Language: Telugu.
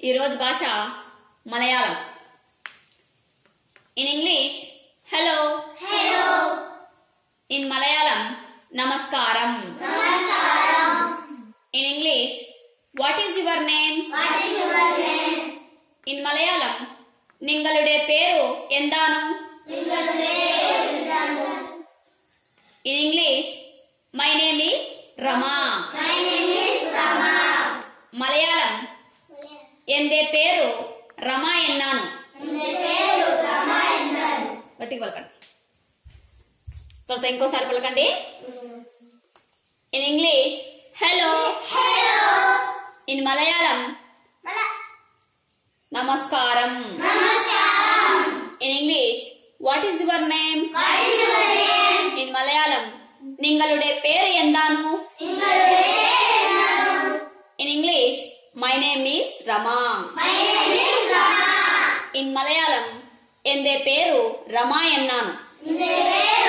ఈరోజు భాష Malayalam in English hello Hello. In Malayalam నమస్కారం Namaskaram. In English what is your name What is your name? In Malayalam നിങ്ങളുടെ പേരു എന്താണ് നിങ്ങളുടെ എന്താണ്? In English my name is Rama My name is Rama. Malayalam എന്റെ പേరు రమా ఎన్నాను എന്റെ പേరు రమ എന്നാണ്. గట్టిగా పలకండి తర్వాత ఇంకోసారి పలకండి in English hello Hello. In Malayalam మల- నమస్కారం నమస్కారం. In English what is your name What is your name? In Malayalam നിങ്ങളുടെ പേര് എന്താണ് നിങ്ങളുടെ എന്താണ്? In English my name is Rama My name is Rama. In Malayalam എന്റെ പേരു రమా എന്നാണ് എന്റെ പേര്